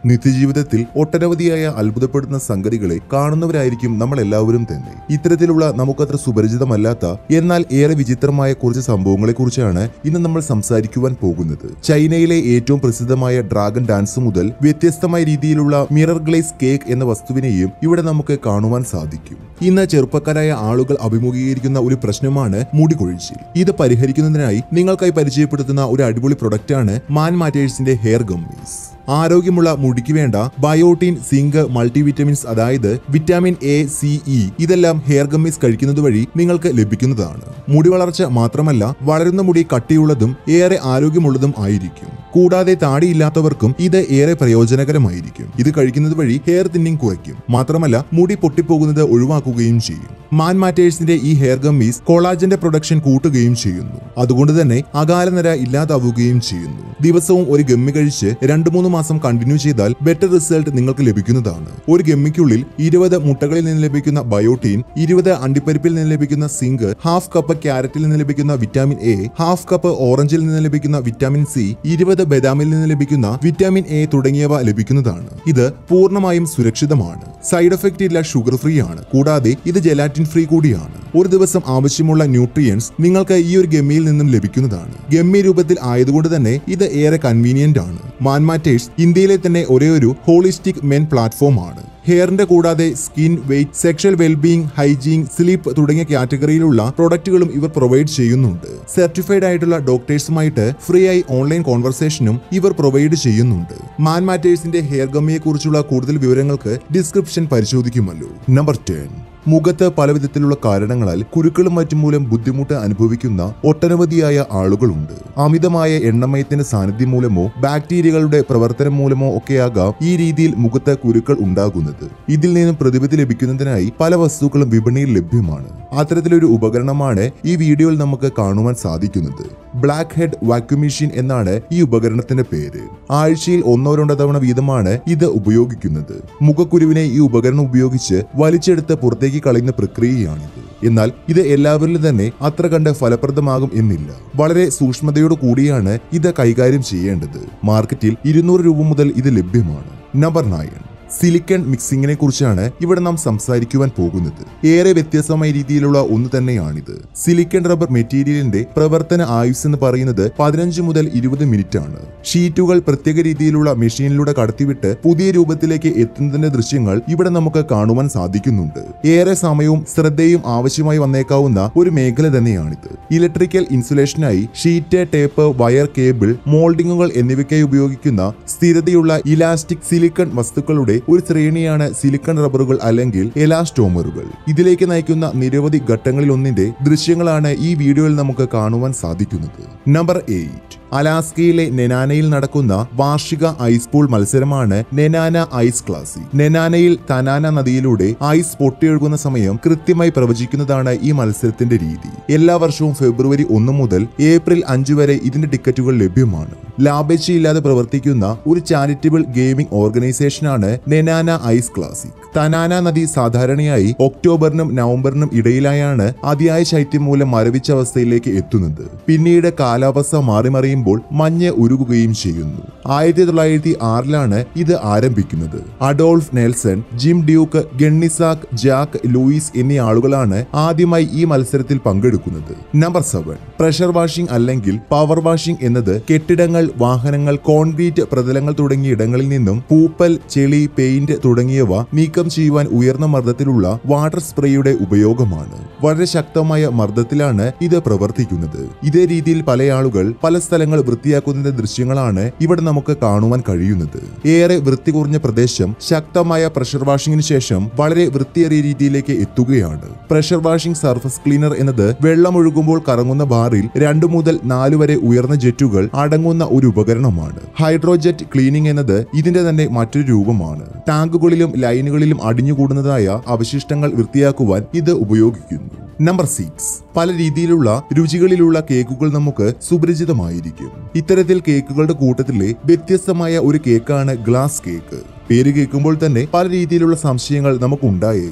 നിത്യജീവിതത്തിൽ ഒട്ടനവധിയായ അത്ഭുതപ്പെടുന്ന സംഗതികളെ കാണുന്നവരായിരിക്കും നമ്മൾ എല്ലാവരും തന്നെ ഇത്തരത്തിലുള്ള നമുക്കത്ര സുപരിചിതമല്ലാത്ത എന്നാൽ ഏറെ വിചിത്രമായ കുറച്ച് സംഭവങ്ങളെക്കുറിച്ചാണ് ഇന്ന് നമ്മൾ സംസാരിക്കുവാൻ പോകുന്നത് ചൈനയിലെ ഏറ്റവും പ്രസിദ്ധമായ ഡ്രാഗൺ ഡാൻസ് മുതൽ വ്യത്യസ്തമായ രീതിയിലുള്ള മിറർ ഗ്ലേസ് കേക്ക് എന്ന വസ്തുവിനെയും ഇവിടെ നമുക്ക് കാണുവാൻ സാധിക്കും ഇന്ന് ചെറുപ്പക്കാരായ ആളുകൾ അഭിമുഖീകരിക്കുന്ന ഒരു പ്രശ്നമാണ് മുടി കൊഴിച്ചിൽ ഇത് പരിഹരിക്കുന്നതിനായി നിങ്ങൾക്കായി പരിചയപ്പെടുത്തുന്ന ഒരു അടിപൊളി പ്രൊഡക്റ്റാണ് മാൻ മാറ്റേഴ്സിന്റെ ഹെയർ ഗമ്മീസ് ആരോഗ്യമുള്ള മുടിക്ക് വേണ്ട ബയോട്ടിൻ സിങ്ക് മൾട്ടിവിറ്റമിൻസ് അതായത് വിറ്റാമിൻ എ സി ഇ ഇതെല്ലാം ഹെയർ ഗമ്മീസ് കഴിക്കുന്നത് വഴി നിങ്ങൾക്ക് ലഭിക്കുന്നതാണ് മുടി വളർച്ച മാത്രമല്ല വളരുന്ന മുടി കട്ടിയുള്ളതും ഏറെ ആരോഗ്യമുള്ളതും ആയിരിക്കും കൂടാതെ താടിയില്ലാത്തവർക്കും ഇത് ഏറെ പ്രയോജനകരമായിരിക്കും ഇത് കഴിക്കുന്നത് വഴി ഹെയർ തിന്നിങ് കുറയ്ക്കും മാത്രമല്ല മുടി പൊട്ടിപ്പോകുന്നത് ഒഴിവാക്കുകയും ചെയ്യും മാൻ മാറ്റേഴ്സിന്റെ ഈ ഹെയർ ഗമ്മീസ് കൊളാജന്റെ പ്രൊഡക്ഷൻ കൂട്ടുകയും ചെയ്യുന്നു അതുകൊണ്ട് തന്നെ അകാലനര ഇല്ലാതാവുകയും ചെയ്യുന്നു ദിവസവും ഒരു ഗമ്മി കഴിച്ച് രണ്ടു മൂന്ന് മാസം കണ്ടിന്യൂ ചെയ്താൽ ബെറ്റർ റിസൾട്ട് നിങ്ങൾക്ക് ലഭിക്കുന്നതാണ് ഒരു ഗമ്മിക്കുള്ളിൽ ഇരുപത് മുട്ടകളിൽ നിന്ന് ലഭിക്കുന്ന ബയോട്ടീൻ ഇരുപത് അണ്ടിപ്പരിപ്പിൽ നിന്ന് ലഭിക്കുന്ന സിങ്ക് ഹാഫ് കപ്പ് ക്യാരറ്റിൽ നിന്ന് ലഭിക്കുന്ന വിറ്റാമിൻ എ ഹാഫ് കപ്പ് ഓറഞ്ചിൽ നിന്ന് ലഭിക്കുന്ന വിറ്റാമിൻ സി ഇരുപത് ബദാമിൽ നിന്ന് ലഭിക്കുന്ന വിറ്റാമിൻ എ തുടങ്ങിയവ ലഭിക്കുന്നതാണ് ഇത് പൂർണ്ണമായും സുരക്ഷിതമാണ് സൈഡ് എഫക്റ്റ് ഇല്ല ഷുഗർ ഫ്രീ ആണ് കൂടാതെ ഇത് ജെലാറ്റിൻ ഫ്രീ കൂടിയാണ് ഒരു ദിവസം ആവശ്യമുള്ള ന്യൂട്രിയൻസ് നിങ്ങൾക്ക് ഈ ഒരു ഗമ്മിയിൽ നിന്നും ലഭിക്കുന്നതാണ് ഗമ്മി രൂപത്തിൽ ആയതുകൊണ്ട് തന്നെ ഇത് ഏറെ കൺവീനിയന്റ് ആണ് മാൻമാറ്റേഴ്സ് ഇന്ത്യയിലെ തന്നെ ഒരേ ഒരു ഹോളിസ്റ്റിക് മെൻ പ്ലാറ്റ്ഫോം ആണ് ഹെയറിന്റെ കൂടാതെ skin weight sexual wellbeing hygiene sleep തുടങ്ങിയ കാറ്റഗറിയിലുള്ള പ്രൊഡക്റ്റുകളും ഇവർ പ്രൊവൈഡ് ചെയ്യുന്നുണ്ട് സർട്ടിഫൈഡ് ആയിട്ടുള്ള ഡോക്ടേഴ്സുമായിട്ട് ഫ്രീ ആയി ഓൺലൈൻ കോൺവെർസേഷനും ഇവർ പ്രൊവൈഡ് ചെയ്യുന്നുണ്ട് മാൻ മാറ്റേഴ്സിന്റെ ഹെയർ ഗമ്മിയെ കുറിച്ചുള്ള കൂടുതൽ വിവരങ്ങൾക്ക് ഡിസ്ക്രിപ്ഷൻ പരിശോധിക്കുമല്ലോ നമ്പർ ടെൻ മുഖത്ത് പലവിധത്തിലുള്ള കാരണങ്ങളാൽ കുരുക്കളും മറ്റും മൂലം ബുദ്ധിമുട്ട് അനുഭവിക്കുന്ന ഒട്ടനവധിയായ ആളുകളുണ്ട് അമിതമായ എണ്ണമയത്തിന്റെ സാന്നിധ്യം മൂലമോ ബാക്ടീരിയകളുടെ പ്രവർത്തനം മൂലമോ ഒക്കെയാകാം ഈ രീതിയിൽ മുഖത്ത് കുരുക്കൾ ഉണ്ടാകുന്നത് ഇതിൽ നിന്നും പ്രതിവിധി ലഭിക്കുന്നതിനായി പല വസ്തുക്കളും വിപണിയിൽ ലഭ്യമാണ് അത്തരത്തിലൊരു ഉപകരണമാണ് ഈ വീഡിയോയിൽ നമുക്ക് കാണുവാൻ സാധിക്കുന്നത് ബ്ലാക്ക് ഹെഡ് വാക്യൂം മെഷീൻ എന്നാണ് ഈ ഉപകരണത്തിന്റെ പേര് ആഴ്ചയിൽ ഒന്നോ രണ്ടോ തവണ വീതമാണ് ഇത് ഉപയോഗിക്കുന്നത് മുഖക്കുരുവിനെ ഈ ഉപകരണം ഉപയോഗിച്ച് വലിച്ചെടുത്ത് പുറത്തേക്ക് കളയുന്ന പ്രക്രിയയാണിത് എന്നാൽ ഇത് എല്ലാവരിലും തന്നെ അത്ര കണ്ട് ഫലപ്രദമാകും എന്നില്ല വളരെ സൂക്ഷ്മതയോട് കൂടിയാണ് ഇത് കൈകാര്യം ചെയ്യേണ്ടത് മാർക്കറ്റിൽ ഇരുന്നൂറ് രൂപ മുതൽ ഇത് ലഭ്യമാണ് നമ്പർ നയൻ സിലിക്കൺ മിക്സിങ്ങിനെ കുറിച്ചാണ് ഇവിടെ നാം സംസാരിക്കുവാൻ പോകുന്നത് ഏറെ വ്യത്യസ്തമായ രീതിയിലുള്ള ഒന്ന് തന്നെയാണിത് സിലിക്കൺ റബ്ബർ മെറ്റീരിയലിന്റെ പ്രവർത്തന ആയുസ് എന്ന് പറയുന്നത് പതിനഞ്ച് മുതൽ ഇരുപത് മിനിറ്റ് ആണ് ഷീറ്റുകൾ പ്രത്യേക രീതിയിലുള്ള മെഷീനിലൂടെ കടത്തിവിട്ട് പുതിയ രൂപത്തിലേക്ക് എത്തുന്നതിന്റെ ദൃശ്യങ്ങൾ ഇവിടെ നമുക്ക് കാണുവാൻ സാധിക്കുന്നുണ്ട് ഏറെ സമയവും ശ്രദ്ധയും ആവശ്യമായി വന്നേക്കാവുന്ന ഒരു മേഖല തന്നെയാണിത് ഇലക്ട്രിക്കൽ ഇൻസുലേഷനായി ഷീറ്റ് ടേപ്പ് വയർ കേബിൾ മോൾഡിങ്ങുകൾ എന്നിവയ്ക്കായി ഉപയോഗിക്കുന്ന സ്ഥിരതയുള്ള ഇലാസ്റ്റിക് സിലിക്കൺ വസ്തുക്കളുടെ ഒരു ശ്രേണിയാണ് സിലിക്കൺ റബ്ബറുകൾ അല്ലെങ്കിൽ എലാസ്റ്റോമറുകൾ ഇതിലേക്ക് നയിക്കുന്ന നിരവധി ഘട്ടങ്ങളിൽ ഒന്നിന്റെ ദൃശ്യങ്ങളാണ് ഈ വീഡിയോയിൽ നമുക്ക് കാണുവാൻ സാധിക്കുന്നത് നമ്പർ എയ്റ്റ് അലാസ്കയിലെ നെനാനയിൽ നടക്കുന്ന വാർഷിക ഐസ് പൂൾ മത്സരമാണ് നെനാന ഐസ് ക്ലാസിക് നെനാനയിൽ തനാന നദിയിലൂടെ ഐസ് പൊട്ടിയൊഴുകുന്ന സമയം കൃത്യമായി പ്രവചിക്കുന്നതാണ് ഈ മത്സരത്തിന്റെ രീതി എല്ലാ വർഷവും ഫെബ്രുവരി ഒന്ന് മുതൽ ഏപ്രിൽ അഞ്ച് വരെ ഇതിന്റെ ടിക്കറ്റുകൾ ലഭ്യമാണ് ലാഭേച്ഛയില്ലാതെ പ്രവർത്തിക്കുന്ന ഒരു ചാരിറ്റബിൾ ഗെയിമിംഗ് ഓർഗനൈസേഷനാണ് നെനാന ഐസ് ക്ലാസിക് തനാന നദി സാധാരണയായി ഒക്ടോബറിനും നവംബറിനും ഇടയിലായാണ് അതിയായ ശൈത്യം മൂലം മരവിച്ച അവസ്ഥയിലേക്ക് എത്തുന്നത് പിന്നീട് കാലാവസ്ഥ മാറി മറിയുമ്പോൾ മഞ്ഞ് ഉരുകുകയും ചെയ്യുന്നു ആയിരത്തി തൊള്ളായിരത്തി ആറിലാണ് ഇത് ആരംഭിക്കുന്നത് Adolph Nelson Jim Duke Gunnysack Jack Lewis എന്നീ ആളുകളാണ് ആദ്യമായി ഈ മത്സരത്തിൽ പങ്കെടുക്കുന്നത് നമ്പർ സെവൻ പ്രഷർ വാഷിംഗ് അല്ലെങ്കിൽ പവർ വാഷിംഗ് എന്നത് കെട്ടിടങ്ങൾ വാഹനങ്ങൾ കോൺക്രീറ്റ് പ്രതലങ്ങൾ തുടങ്ങിയ ഇടങ്ങളിൽ നിന്നും പൂപ്പൽ ചെളി പെയിന്റ് തുടങ്ങിയവ നീക്കം ചെയ്യുവാൻ ഉയർന്ന മർദ്ദത്തിലുള്ള വാട്ടർ സ്പ്രേയുടെ ഉപയോഗമാണ് വളരെ ശക്തമായ മർദ്ദത്തിലാണ് ഇത് പ്രവർത്തിക്കുന്നത് ഇതേ രീതിയിൽ പല ആളുകൾ പല സ്ഥലങ്ങൾ വൃത്തിയാക്കുന്നതിന്റെ ദൃശ്യങ്ങളാണ് ഇവിടെ നമുക്ക് കാണുവാൻ കഴിയുന്നത് ഏറെ വൃത്തി കുറഞ്ഞ പ്രദേശം ശക്തമായ പ്രഷർ വാഷിംഗിന് ശേഷം വളരെ വൃത്തിയേറിയ രീതിയിലേക്ക് എത്തുകയാണ് പ്രഷർ വാഷിംഗ് സർഫസ് ക്ലീനർ എന്നത് വെള്ളം ഒഴുകുമ്പോൾ കറങ്ങുന്ന ബാറിൽ രണ്ടു മുതൽ നാല് വരെ ഉയർന്ന ജെറ്റുകൾ അടങ്ങുന്ന ഒരു ഉപകരണമാണ് ഹൈഡ്രോജെറ്റ് ക്ലീനിംഗ് എന്നത് ഇതിന്റെ തന്നെ മറ്റൊരു രൂപമാണ് ടാങ്കുകളിലും ലൈനുകളിലും അടിഞ്ഞുകൂടുന്നതായ അവശിഷ്ടങ്ങൾ വൃത്തിയാക്കുവാൻ ഇത് ഉപയോഗിക്കുന്നു നമ്പർ സിക്സ് പല രീതിയിലുള്ള രുചികളിലുള്ള കേക്കുകൾ നമുക്ക് സുപരിചിതമായിരിക്കും ഇത്തരത്തിൽ കേക്കുകളുടെ കൂട്ടത്തിലെ വ്യത്യസ്തമായ ഒരു കേക്കാണ് ഗ്ലാസ് കേക്ക് പേര് കേൾക്കുമ്പോൾ തന്നെ പല രീതിയിലുള്ള സംശയങ്ങൾ നമുക്ക് ഉണ്ടായേക്കാം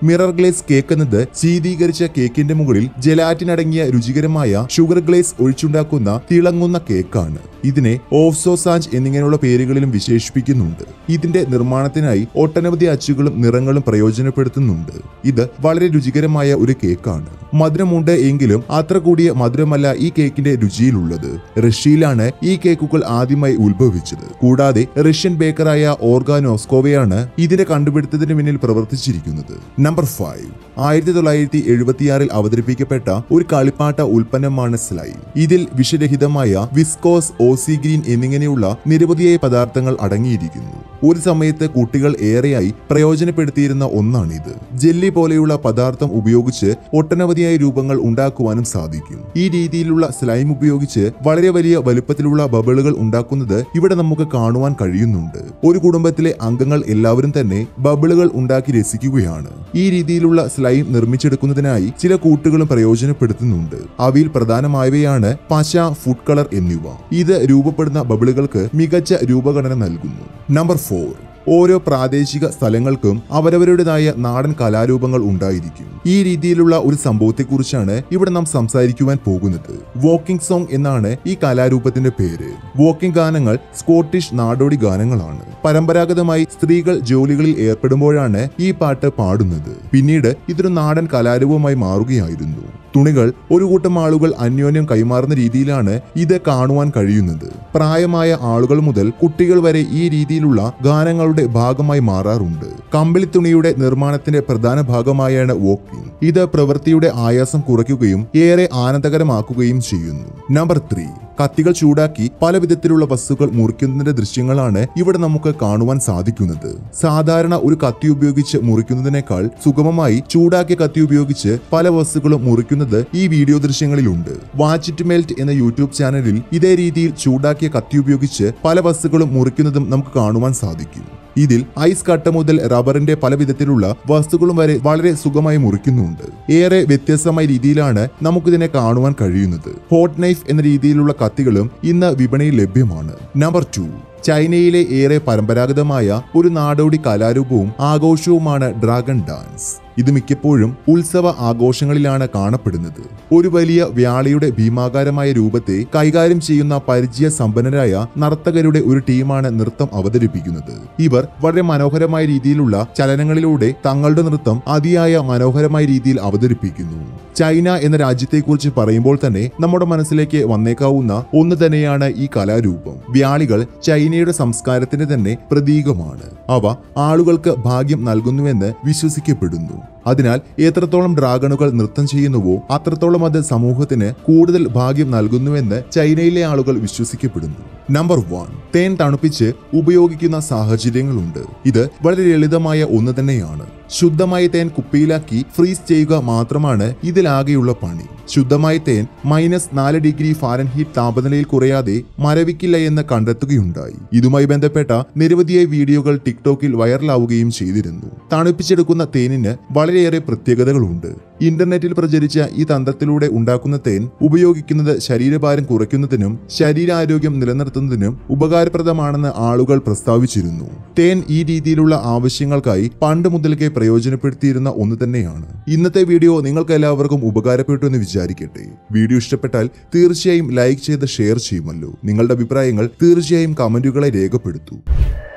മിറർ ഗ്ലേസ് കേക്ക് എന്നത് ശീതീകരിച്ച കേക്കിന്റെ മുകളിൽ ജലാറ്റിൻ അടങ്ങിയ രുചികരമായ ഷുഗർ ഗ്ലേസ് ഒഴിച്ചുണ്ടാക്കുന്ന തിളങ്ങുന്ന കേക്കാണ് ഇതിനെ ഓഫ്സോസാഞ്ച് എന്നിങ്ങനെയുള്ള പേരുകളിലും വിശേഷിപ്പിക്കുന്നുണ്ട് ഇതിന്റെ നിർമ്മാണത്തിനായി ഒട്ടനവധി അച്ചുകളും നിറങ്ങളും പ്രയോജനപ്പെടുത്തുന്നുണ്ട് ഇത് വളരെ രുചികരമായ ഒരു കേക്കാണ് മധുരമുണ്ട് എങ്കിലും അത്ര കൂടിയ മധുരമല്ല ഈ കേക്കിന്റെ രുചിയിലുള്ളത് റഷ്യയിലാണ് ഈ കേക്കുകൾ ആദ്യമായി ഉത്ഭവിച്ചത് കൂടാതെ റഷ്യൻ ബേക്കറായ ഓർഗാനോസ്കോവയാണ് ഇതിന്റെ കണ്ടുപിടുത്തത്തിന് പിന്നിൽ പ്രവർത്തിച്ചിരിക്കുന്നത് നമ്പർ ഫൈവ് ആയിരത്തി തൊള്ളായിരത്തി എഴുപത്തിയാറിൽ അവതരിപ്പിക്കപ്പെട്ട ഒരു കളിപ്പാട്ട ഉൽപ്പന്നമാണ് സ്ലൈം ഇതിൽ വിഷരഹിതമായ വിസ്കോസ് ഓസി ഗ്രീൻ എന്നിങ്ങനെയുള്ള നിരവധിയായ പദാർത്ഥങ്ങൾ അടങ്ങിയിരിക്കുന്നു ഒരു സമയത്ത് കുട്ടികൾ ഏറെയായി പ്രയോജനപ്പെടുത്തിയിരുന്ന ഒന്നാണിത് ജെല്ലി പോലെയുള്ള പദാർത്ഥം ഉപയോഗിച്ച് ഒട്ടനവധിയായ രൂപങ്ങൾ ഉണ്ടാക്കുവാനും സാധിക്കും ഈ രീതിയിലുള്ള സ്ലൈം ഉപയോഗിച്ച് വളരെ വലിയ വലുപ്പത്തിലുള്ള ബബിളുകൾ ഉണ്ടാക്കുന്നത് ഇവിടെ നമുക്ക് കാണുവാൻ കഴിയുന്നുണ്ട് ഒരു കുടുംബത്തിലെ അംഗങ്ങൾ എല്ലാവരും തന്നെ ബബിളുകൾ ഉണ്ടാക്കി രസിക്കുകയാണ് ഈ രീതിയിലുള്ള സ്ലൈം നിർമ്മിച്ചെടുക്കുന്നതിനായി ചില കൂട്ടുകളും പ്രയോജനപ്പെടുത്തുന്നുണ്ട് അവയിൽ പ്രധാനമായവയാണ് പശ ഫുഡ് കളർ എന്നിവ ഇത് രൂപപ്പെടുന്ന ബബിളുകൾക്ക് മികച്ച രൂപഘടന നൽകുന്നു നമ്പർ ഫോർ ഓരോ പ്രാദേശിക സ്ഥലങ്ങൾക്കും അവരവരുടേതായ നാടൻ കലാരൂപങ്ങൾ ഉണ്ടായിരിക്കും ഈ രീതിയിലുള്ള ഒരു സംഭവത്തെക്കുറിച്ചാണ് ഇവിടെ നാം സംസാരിക്കുവാൻ പോകുന്നത് വോക്കിംഗ് സോങ് എന്നാണ് ഈ കലാരൂപത്തിന്റെ പേര് വോക്കിംഗ് ഗാനങ്ങൾ സ്കോട്ടിഷ് നാടോടി ഗാനങ്ങളാണ് പരമ്പരാഗതമായി സ്ത്രീകൾ ജോലികളിൽ ഏർപ്പെടുമ്പോഴാണ് ഈ പാട്ട് പാടുന്നത് പിന്നീട് ഇതൊരു നാടൻ കലാരൂപമായി മാറുകയായിരുന്നു തുണികൾ ഒരു കൂട്ടം ആളുകൾ അന്യോന്യം കൈമാറുന്ന രീതിയിലാണ് ഇത് കാണുവാൻ കഴിയുന്നത് പ്രായമായ ആളുകൾ മുതൽ കുട്ടികൾ വരെ ഈ രീതിയിലുള്ള ഗാനങ്ങളുടെ ഭാഗമായി മാറാറുണ്ട് കമ്പിളിത്തുണിയുടെ നിർമ്മാണത്തിന്റെ പ്രധാന ഭാഗമായാണ് വോക്കിംഗ് ഇത് പ്രവൃത്തിയുടെ ആയാസം കുറയ്ക്കുകയും ഏറെ ആനന്ദകരമാക്കുകയും ചെയ്യുന്നു നമ്പർ ത്രീ കത്തികൾ ചൂടാക്കി പല വിധത്തിലുള്ള വസ്തുക്കൾ മുറിക്കുന്നതിന്റെ ദൃശ്യങ്ങളാണ് ഇവിടെ നമുക്ക് കാണുവാൻ സാധിക്കുന്നത് സാധാരണ ഒരു കത്തി ഉപയോഗിച്ച് മുറിക്കുന്നതിനേക്കാൾ സുഗമമായി ചൂടാക്കിയ കത്തി ഉപയോഗിച്ച് പല വസ്തുക്കളും മുറിക്കുന്നത് ഈ വീഡിയോ ദൃശ്യങ്ങളിലുണ്ട് വാച്ചിറ്റ് മെൽറ്റ് എന്ന യൂട്യൂബ് ചാനലിൽ ഇതേ രീതിയിൽ ചൂടാക്കിയ കത്തി ഉപയോഗിച്ച് പല വസ്തുക്കളും മുറിക്കുന്നതും നമുക്ക് കാണുവാൻ സാധിക്കും ഇതിൽ ഐസ് കട്ട മുതൽ റബ്ബറിന്റെ പല വിധത്തിലുള്ള വസ്തുക്കളും വരെ വളരെ സുഖമായി മുറിക്കുന്നുണ്ട് ഏറെ വ്യത്യസ്തമായ രീതിയിലാണ് നമുക്കിതിനെ കാണുവാൻ കഴിയുന്നത് ഹോട്ട് നൈഫ് എന്ന രീതിയിലുള്ള കത്തികളും ഇന്ന് വിപണിയിൽ ലഭ്യമാണ് നമ്പർ ടു ചൈനയിലെ ഏറെ പരമ്പരാഗതമായ ഒരു നാടോടി കലാരൂപവും ആഘോഷവുമാണ് ഡ്രാഗൺ ഡാൻസ് ഇത് മിക്കപ്പോഴും ഉത്സവ ആഘോഷങ്ങളിലാണ് കാണപ്പെടുന്നത് ഒരു വലിയ വ്യാളിയുടെ ഭീമാകാരമായ രൂപത്തെ കൈകാര്യം ചെയ്യുന്ന പരിചയ സമ്പന്നരായ നർത്തകരുടെ ഒരു ടീമാണ് നൃത്തം അവതരിപ്പിക്കുന്നത് ഇവർ വളരെ മനോഹരമായ രീതിയിലുള്ള ചലനങ്ങളിലൂടെ തങ്ങളുടെ നൃത്തം അതിയായ മനോഹരമായ രീതിയിൽ അവതരിപ്പിക്കുന്നു ചൈന എന്ന രാജ്യത്തെക്കുറിച്ച് പറയുമ്പോൾ തന്നെ നമ്മുടെ മനസ്സിലേക്ക് വന്നേക്കാവുന്ന ഒന്ന് തന്നെയാണ് ഈ കലാരൂപം വ്യാളികൾ ചൈനയുടെ സംസ്കാരത്തിന്റെ തന്നെ പ്രതീകമാണ് അവ ആളുകൾക്ക് ഭാഗ്യം നൽകുന്നുവെന്ന് വിശ്വസിക്കപ്പെടുന്നു അതിനാൽ എത്രത്തോളം ഡ്രാഗണുകൾ നൃത്തം ചെയ്യുന്നുവോ അത്രത്തോളം അത് സമൂഹത്തിന് കൂടുതൽ ഭാഗ്യം നൽകുന്നുവെന്ന് ചൈനയിലെ ആളുകൾ വിശ്വസിക്കപ്പെടുന്നു നമ്പർ വൺ തേൻ തണുപ്പിച്ച് ഉപയോഗിക്കുന്ന സാഹചര്യങ്ങളുണ്ട് ഇത് വളരെ ലളിതമായ ഒന്ന് തന്നെയാണ് ശുദ്ധമായ തേൻ കുപ്പിയിലാക്കി ഫ്രീസ് ചെയ്യുക മാത്രമാണ് ഇതിലാകെയുള്ള പണി ശുദ്ധമായ തേൻ മൈനസ് നാല് ഡിഗ്രി ഫാരൻഹീറ്റ് താപനിലയിൽ കുറയാതെ മരവിക്കില്ല എന്ന് കണ്ടെത്തുകയുണ്ടായി ഇതുമായി ബന്ധപ്പെട്ട നിരവധിയായ വീഡിയോകൾ ടിക്ടോക്കിൽ വൈറലാവുകയും ചെയ്തിരുന്നു തണുപ്പിച്ചെടുക്കുന്ന തേനിന് വളരെയേറെ പ്രത്യേകതകളുണ്ട് ഇന്റർനെറ്റിൽ പ്രചരിച്ച ഈ തന്ത്രത്തിലൂടെ ഉണ്ടാക്കുന്ന തേൻ ഉപയോഗിക്കുന്നത് ശരീരഭാരം കുറയ്ക്കുന്നതിനും ശരീരാരോഗ്യം നിലനിർത്തുന്നതിനും ഉപകാരപ്രദമാണെന്ന് ആളുകൾ പ്രസ്താവിച്ചിരുന്നു തേൻ ഈ രീതിയിലുള്ള ആവശ്യങ്ങൾക്കായി പണ്ട് മുതൽക്കേ പ്രയോജനപ്പെടുത്തിയിരുന്ന ഒന്ന് തന്നെയാണ് ഇന്നത്തെ വീഡിയോ നിങ്ങൾക്ക് എല്ലാവർക്കും ഉപകാരപ്പെട്ടു എന്ന് വിചാരിക്കട്ടെ വീഡിയോ ഇഷ്ടപ്പെട്ടാൽ തീർച്ചയായും ലൈക്ക് ചെയ്ത് ഷെയർ ചെയ്യുമല്ലോ നിങ്ങളുടെ അഭിപ്രായങ്ങൾ തീർച്ചയായും കമന്റുകളെ രേഖപ്പെടുത്തൂ